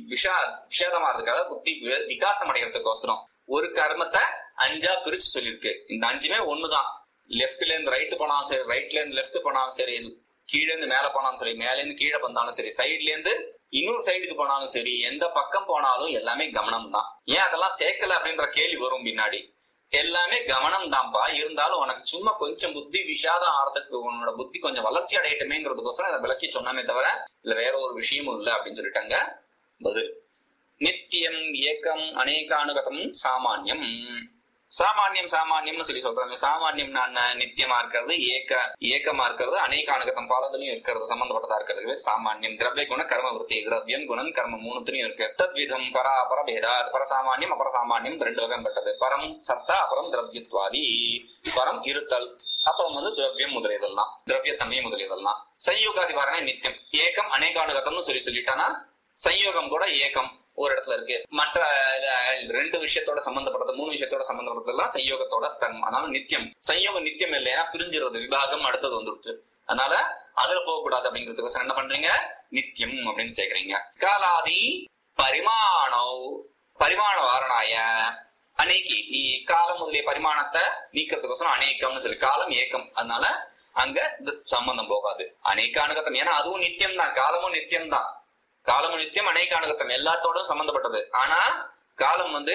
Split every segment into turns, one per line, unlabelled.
விஷா விஷாதமாறதுக்காக புத்தி வி- விகாசம் அடைகிறதுக்கோசரம் ஒரு கர்மத்தை அஞ்சா பிரிச்சு சொல்லியிருக்கு இந்த அஞ்சுமே ஒண்ணுதான் லெஃப்ட்ல இருந்து ரைட் போனாலும் சரி ரைட்ல இருந்து லெஃப்ட் போனாலும் சரி கீழே இருந்து மேல போனாலும் சரி மேல இருந்து கீழே வந்தாலும் சரி சைடுல இருந்து இன்னொரு சைடுக்கு போனாலும் சரி எந்த பக்கம் போனாலும் எல்லாமே கவனம் தான் ஏன் அதெல்லாம் சேர்க்கல அப்படின்ற கேள்வி வரும் பின்னாடி எல்லாமே கவனம் தான்ப்பா இருந்தாலும் உனக்கு சும்மா கொஞ்சம் புத்தி விஷாதம் ஆறதுக்கு உன்னோட புத்தி கொஞ்சம் வளர்ச்சி அடையட்டுமேங்கிறதுக்கோசரம் இதை விளக்கி சொன்னாமே தவிர இல்ல வேற ஒரு விஷயமும் இல்ல அப்படின்னு சொல்லிட்டாங்க பதில் நித்தியம் ஏக்கம் அநேகானுகதம் சாமானியம் சாமானியம் சாமானியம்னு சொல்லி சொல்றாங்க சாமானியம் என்ன நித்தியமா இருக்கிறது ஏக்க ஏக்கமா இருக்கிறது அநேகானுகதம் பாலத்திலையும் இருக்கிறது சம்பந்தப்பட்டதா இருக்கிறது சாமானியம் திரவிய குண கர்ம விருத்தி திரவியம் குணம் கர்ம மூணுத்திலையும் இருக்கு தத்விதம் பரா பரபேதா பரசாமானியம் அபரசாமானியம் ரெண்டு வகை பட்டது பரம் சத்தா அப்புறம் திரவியத்வாதி பரம் இருத்தல் அப்புறம் வந்து திரவியம் முதலியதெல்லாம் திரவியத்தன்மை முதலியதெல்லாம் சையோகாதி வாரணை நித்தியம் ஏக்கம் அநேகானுகதம்னு சொல்லி சொல்லிட்டானா சையோகம் கூட ஏக்கம் ஒரு இடத்துல இருக்கு மற்ற அஹ், ரெண்டு விஷயத்தோட சம்பந்தப்பட்டது மூணு விஷயத்தோட சம்பந்தப்பட்டதெல்லாம் சையோகத்தோட தன்மை அதனால நித்தியம் சையோகம் நித்தியம் இல்லைன்னா பிரிஞ்சிருது விபாகம் அடுத்தது வந்துருச்சு அதனால அதுல போக கூடாது அப்படிங்கிறதுக்கு என்ன பண்றீங்க நித்தியம் அப்படின்னு சேர்க்கறீங்க காலாதி பரிமாணோ பரிமாண வாரணாய அநேகி நீ காலம் முதலிய பரிமாணத்தை நீக்கிறதுக்கோசரம் அநேக்கம்னு சொல்லி காலம் ஏக்கம் அதனால அங்க இந்த சம்பந்தம் போகாது அநேக அனுகத்தம் ஏன்னா அதுவும் நித்தியம் தான் காலமும் நித்தியம் தான் காலமும் நித்தியம் அநேக அனுகத்தம் எல்லாத்தோடும் சம்பந்தப்பட்டது ஆனா காலம் வந்து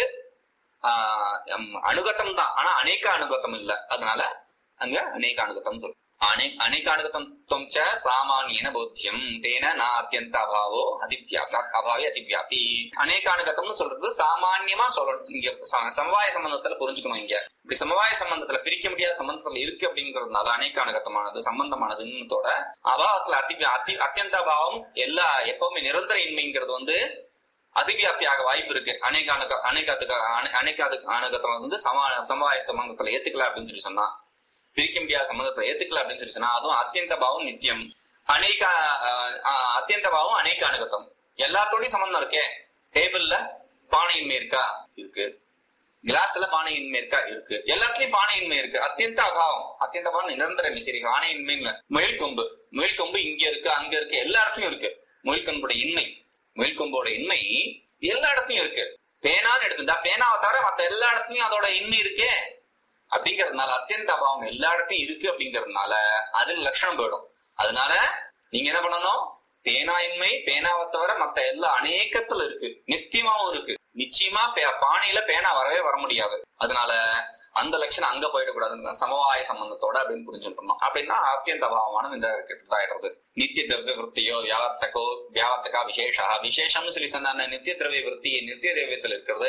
ஆஹ் ஹம், அனுகத்தம் தான் ஆனா அநேக அனுகத்தம் இல்ல அதனால அங்க அநேக அனுகத்தம் சொல்லு அனே அநேகானுகத்தம் தொம் ச சாமானியன போத்தியம் தேன நா அத்தியந்த அபாவோ அதிவியாப்தி அபாவே அதிவியாப்தி அநேகானுகத்தம்னு சொல்றது சாமான்யமா சொல்லணும் இங்க ச- சமவாய சம்பந்தத்துல புரிஞ்சுக்கணும் இங்க இப்படி சமவாய சம்பந்தத்துல பிரிக்க முடியாத சம்பந்தத்துல இருக்கு அப்படிங்கறதுனால அநேகானுகத்தமானது சம்பந்தமானதுன்னதோட அபாவத்துல அதி அதி அத்தியந்த அபாவம் எல்லா எப்பவுமே நிரந்தர இன்மைங்கிறது வந்து அதிவியாப்தியாக வாய்ப்பு இருக்கு அநேக அணுக அநேகத்துக்கு அநேகாது அணுகத்தை வந்து சமா சமவாய சம்பந்தத்துல ஏத்துக்கல அப்படின்னு சொல்லி சொன்னா பிரிக்க முடியாத சம்பந்தத்தை ஏத்துக்கல அப்படின்னு சொல்லி சொன்னா அதுவும் அத்தியந்த பாவம் நித்தியம் அநேக அஹ், அஹ், அத்தியந்த பாவம் அநேக அணுகத்தம் எல்லாத்தோடயும் சம்பந்தம் இருக்கே டேபிள்ல பானையின்மை இருக்கா இருக்கு கிளாஸ்ல பானையின்மை இருக்கா இருக்கு எல்லாத்துலயும் பானையின்மை இருக்கு அத்தியந்த அபாவம் அத்தியந்த பாவம் நிரந்தர இன்மை. சரி பானையின்மை இல்ல முயல் கொம்பு முயல் கொம்பு இங்க இருக்கு அங்க இருக்கு எல்லா இடத்துலயும் இருக்கு முயல் கொம்போட இன்மை முயல் கொம்போட இன்மை எல்லா இடத்துலயும் இருக்கு பேனான்னு எடுத்துட்டா பேனாவை தவிர மத்த எல்லா இடத்துலயும் அதோட இன்மை இருக்கே அப்படிங்கறதுனால அத்தியந்த அபாவம் எல்லா இடத்தையும் இருக்கு அப்படிங்கறதுனால அதுல லட்சணம் போயிடும் அதனால நீங்க என்ன பண்ணணும் பேனா இன்மை பேனாவை தவிர மத்த எல்லா அநேகத்துல இருக்கு நிச்சயமாவும் இருக்கு நிச்சயமா பே- பானையில பேனா வரவே வர முடியாது அதனால அந்த லட்சணம் அங்க போயிடக்கூடாது சமவாய சம்பந்தத்தோட அப்படின்னு புரிஞ்சுக்கணும் அப்படின்னா அத்தியந்த அபாவமான இந்த இதாயிடுறது நித்திய திரவிய விற்த்தியோ வியாவர்த்தகோ வியாவர்த்தகா விசேஷா விசேஷம்னு சொல்லி சொன்ன நித்திய திரவிய விற்பி நித்திய திரவியத்துல இருக்கிறது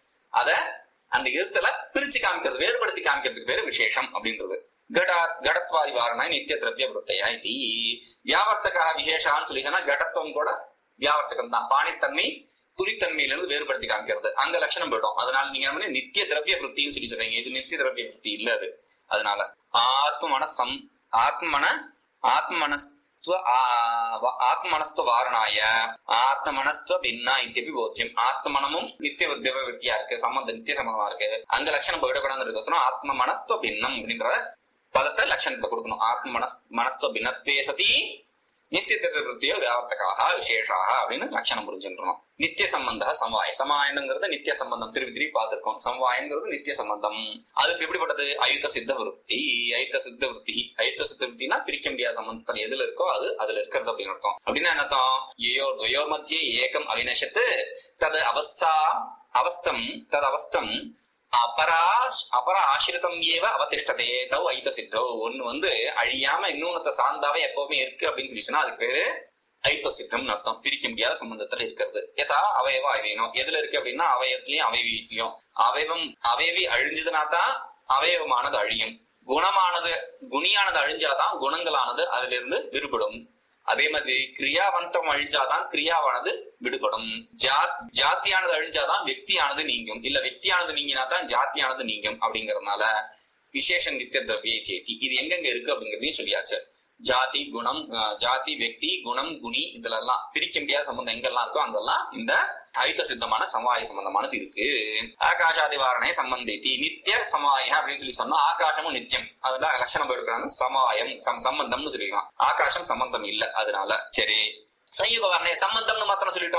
அத அந்த எழுத்துல பிரிச்சு காமிக்கிறது வேறுபடுத்தி காமிக்கிறதுக்கு பேரு விசேஷம் அப்படின்றது கட கடத்வாதி வாரண நித்திய திரவிய விருத்தையா இது வியாவர்த்தகா விசேஷான்னு சொல்லி சொன்னா கடத்துவம் கூட வியாவர்த்தகம் தான் பாணித்தன்மை துரித்தன்மையில இருந்து வேறுபடுத்தி காமிக்கிறது அங்க லட்சணம் போயிடும் அதனால நீங்க என்ன பண்ணி நித்திய திரவிய விருத்தின்னு சொல்லி சொல்றீங்க இது நித்திய திரவிய விருத்தி இல்ல அது அதனால ஆத்ம மனசம் ஆத்ம மன ஆத்ம மனஸ்துவ ஆ- வ- ஆத்ம மனஸ்துவ வாரணாய ஆத்ம மனஸ்துவ பின்னா இத்தியபி போத்தியம் ஆத்ம மனமும் நித்திய திரவ விருத்தியா இருக்கு சம்பந்த நித்திய சம்பந்தமா இருக்கு அங்க லட்சணம் போயிடக்கூடாது இருக்க சொன்னா ஆத்ம மனஸ்துவ பின்னம் அப்படின்ற பதத்தை லட்சணத்தை கொடுக்கணும் ஆத்ம மனஸ் மனஸ்துவ பின்னத்வே சதி நித்திய திரவிருத்தியோ வியாவர்த்தகாக விசேஷாக அப்படின்னு லட்சணம் புரிஞ்சுன்றோம் நித்திய சம்பந்த சமவாய சமாயனங்கிறது நித்திய சம்பந்தம் திருப்பி திருப்பி பார்த்திருக்கோம் சமவாயங்கிறது நித்திய சம்பந்தம் அதுக்கு எப்படிப்பட்டது அயுத்த சித்த விருத்தி அயுத்த சித்த விருத்தி அயுத்த சித்த விருத்தினா பிரிக்க முடியாத சம்பந்தம் எதுல இருக்கோ அது அதுல இருக்கிறது அப்படின்னு அர்த்தம் அப்படின்னா என்ன அர்த்தம் யோர் துவயோர் மத்தியே ஏகம் அவினஷத்து தது அவஸ்தா அவஸ்தம் தது அவஸ்தம் அபரா அபரா ஆசிரிதம் ஏவ அவதிஷ்டதே தவ் ஐத சித்தோ ஒண்ணு வந்து அழியாம இன்னொன்னத்தை சார்ந்தாவே எப்பவுமே இருக்கு அப்படின்னு சொல்லி சொன்னா அதுக்கு பேரு ஐத்த சித்தம்னு அர்த்தம் பிரிக்க முடியாத சம்பந்தத்துல இருக்கிறது ஏதா அவயவ அவையணும் எதுல இருக்கு அப்படின்னா அவயவத்திலயும் அவயவியத்திலயும் அவயவம் அவயவி அழிஞ்சதுனா தான் அவயவமானது அழியும் குணமானது குணியானது அழிஞ்சாதான் குணங்களானது அதுல இருந்து விடுபடும் அதே மாதிரி கிரியாவந்தம் அழிஞ்சாதான் கிரியாவானது விடுபடும் ஜாத் ஜாத்தியானது அழிஞ்சாதான் வெக்தியானது நீங்கும் இல்ல வெக்தியானது நீங்கினா தான் ஜாத்தியானது நீங்கும் அப்படிங்கறதுனால விசேஷம் நித்திய திரவிய சேத்தி இது எங்கெங்க இருக்கு அப்படிங்கறதையும் சொல்லியாச்சு ஜாதி குணம் அஹ், ஜாதி வெக்தி குணம் குணி இதுல எல்லாம் பிரிக்க முடியாத சம்பந்தம் எங்கெல்லாம் இருக்கோ அங்கெல்லாம் இந்த ஐத்த சித்தமான சமவாய சம்பந்தமானது இருக்கு ஆகாஷாதி வாரணை சம்பந்தித்தி நித்திய சமவாயம் அப்படின்னு சொல்லி சொன்னா ஆகாசமும் நித்தியம் அதெல்லாம் லட்சணம் போயிருக்கிறாங்க சமவாயம் சம் சம்பந்தம்னு சொல்லிக்கலாம் ஆகாசம் சம்பந்தம் இல்ல அதனால சரி சையுக வாரணை சம்பந்தம்னு மாத்திரம் சொல்லிட்டோம்